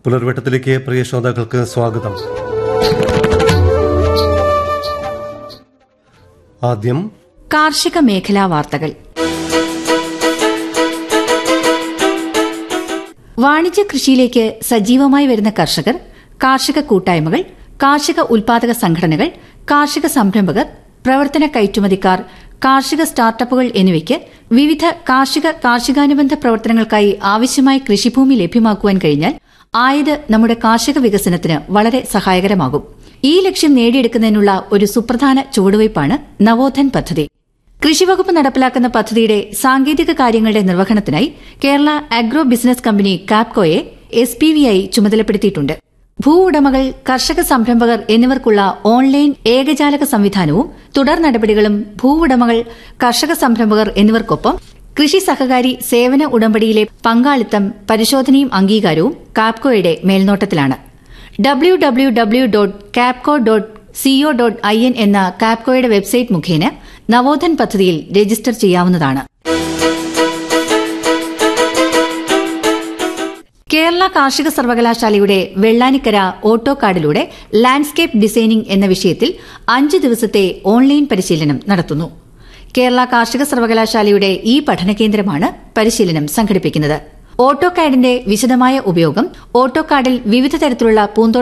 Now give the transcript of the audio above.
പുലർവട്ടത്തിലേക്ക് പ്രിയ ശ്രോതാക്കൾക്ക് സ്വാഗതം ആദ്യം കാർഷിക മേഖലാ വാർത്തകൾ വാണിജ്യ കൃഷിയിലേക്ക് സജീവമായി വരുന്ന കർഷകർ കാർഷിക കൂട്ടായ്മകൾ കാർഷിക ഉൽപാദക സംഘടനകൾ കാർഷിക സംരംഭകർ പ്രവർത്തന കയറ്റുമതിക്കാർ കാർഷിക സ്റ്റാർട്ടപ്പുകൾ എന്നിവയ്ക്ക് വിവിധ കാർഷിക കാർഷികാനുബന്ധ പ്രവർത്തനങ്ങൾക്കായി ആവശ്യമായ കൃഷിഭൂമി ലഭ്യമാക്കുവാൻ കഴിഞ്ഞാൽ ആയത് നമ്മുടെ കാർഷിക വികസനത്തിന് വളരെ സഹായകരമാകും ഈ ലക്ഷ്യം നേടിയെടുക്കുന്നതിനുള്ള ഒരു സുപ്രധാന ചുവടുവയ്പ്പാണ് നവോധൻ പദ്ധതി കൃഷിവകുപ്പ് നടപ്പിലാക്കുന്ന പദ്ധതിയുടെ സാങ്കേതിക കാര്യങ്ങളുടെ നിർവഹണത്തിനായി കേരള അഗ്രോ ബിസിനസ് കമ്പനി കാപ്കോയെ എസ് പി വി ഐ ചുമതലപ്പെടുത്തിയിട്ടുണ്ട് ഭൂ ഉടമകൾ കർഷക സംരംഭകർ എന്നിവർക്കുള്ള ഓൺലൈൻ ഏകജാലക സംവിധാനവും തുടർ നടപടികളും ഭൂ ഉടമകൾ കർഷക സംരംഭകർ എന്നിവർക്കൊപ്പം കൃഷി സഹകാരി സേവന ഉടമ്പടിയിലെ പങ്കാളിത്തം പരിശോധനയും അംഗീകാരവും കാപ്കോയുടെ മേൽനോട്ടത്തിലാണ് W W W dot Kapco dot C O dot I N എന്ന കാപ്കോയുടെ വെബ്സൈറ്റ് മുഖേന നവോധൻ പദ്ധതിയിൽ രജിസ്റ്റർ ചെയ്യാവുന്നതാണ് കേരള കാർഷിക സർവകലാശാലയുടെ വെള്ളാനിക്കര ഓട്ടോ കാർഡിലൂടെ ലാൻഡ്സ്കേപ്പ് ഡിസൈനിംഗ് എന്ന വിഷയത്തിൽ അഞ്ച് ദിവസത്തെ ഓൺലൈൻ പരിശീലനം നടത്തുന്നു കേരള കാർഷിക സർവകലാശാലയുടെ ഈ പഠന കേന്ദ്രമാണ് പരിശീലനം സംഘടിപ്പിക്കുന്നത് ഓട്ടോ കാഡിന്റെ വിശദമായ ഉപയോഗം ഓട്ടോ കാഡിൽ വിവിധ തരത്തിലുള്ള പൂന്തോട്ട